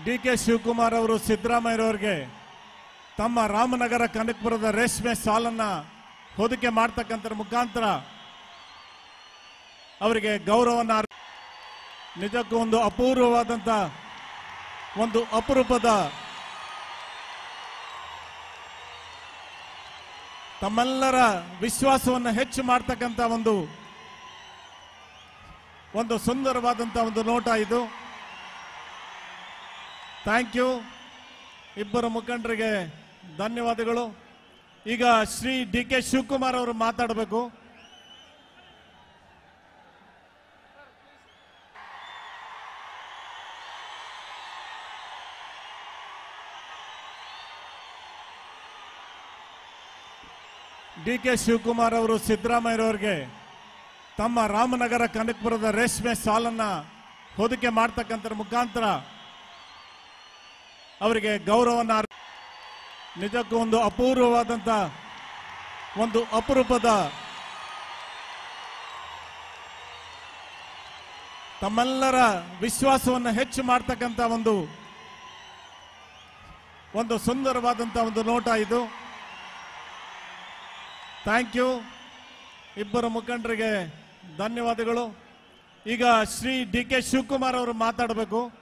D K Shivakumar ಅವರು ಸಿದ್ದರಾಮಯ್ಯರವರಿಗೆ ತಮ್ಮ ರಾಮನಗರ ಕನಕಪುರದ ರೇಷ್ಮೆ ಸಾಲನ್ನ ಹೊದಿಕೆ ಮಾಡ್ತಕ್ಕಂಥ ಮುಖಾಂತರ ಅವರಿಗೆ ಗೌರವನ ಅರ್- ನಿಜಕ್ಕೂ ಒಂದು ಅಪೂರ್ವವಾದಂತ ಒಂದು ಅಪರೂಪದ ತಮ್ಮೆಲ್ಲರ ವಿಶ್ವಾಸವನ್ನು ಹೆಚ್ಚು ಮಾಡ್ತಕ್ಕಂಥ ಒಂದು ಒಂದು ಸುಂದರವಾದಂಥ ಒಂದು ನೋಟ ಇದು ಥ್ಯಾಂಕ್ ಯು ಇಬ್ಬರು ಮುಖಂಡರಿಗೆ ಧನ್ಯವಾದಗಳು ಈಗ ಶ್ರೀ ಡಿ ಕೆ ಶಿವಕುಮಾರ್ ಅವರು ಮಾತಾಡಬೇಕು ಡಿ ಕೆ ಶಿವಕುಮಾರ್ ಅವರು ಸಿದ್ದರಾಮಯ್ಯರವರಿಗೆ ತಮ್ಮ ರಾಮನಗರ ಕನಕಪುರದ ರೇಷ್ಮೆ ಸಾಲನ್ನ ಹೊದಿಕೆ ಮಾಡ್ತಕ್ಕಂಥ ಮುಖಾಂತರ ಅವರಿಗೆ ಗೌರವನ ಅರ್- ನಿಜಕ್ಕೂ ಒಂದು ಅಪೂರ್ವವಾದಂತ ಒಂದು ಅಪರೂಪದ ತಮ್ಮೆಲ್ಲರ ವಿಶ್ವಾಸವನ್ನು ಹೆಚ್ಚು ಮಾಡ್ತಕ್ಕಂಥ ಒಂದು ಒಂದು ಸುಂದರವಾದಂಥ ಒಂದು ನೋಟ ಇದು ಥ್ಯಾಂಕ್ ಯು ಇಬ್ಬರು ಮುಖಂಡರಿಗೆ ಧನ್ಯವಾದಗಳು ಈಗ ಶ್ರೀ ಡಿ ಕೆ ಶಿವಕುಮಾರ್ ಅವರು ಮಾತಾಡಬೇಕು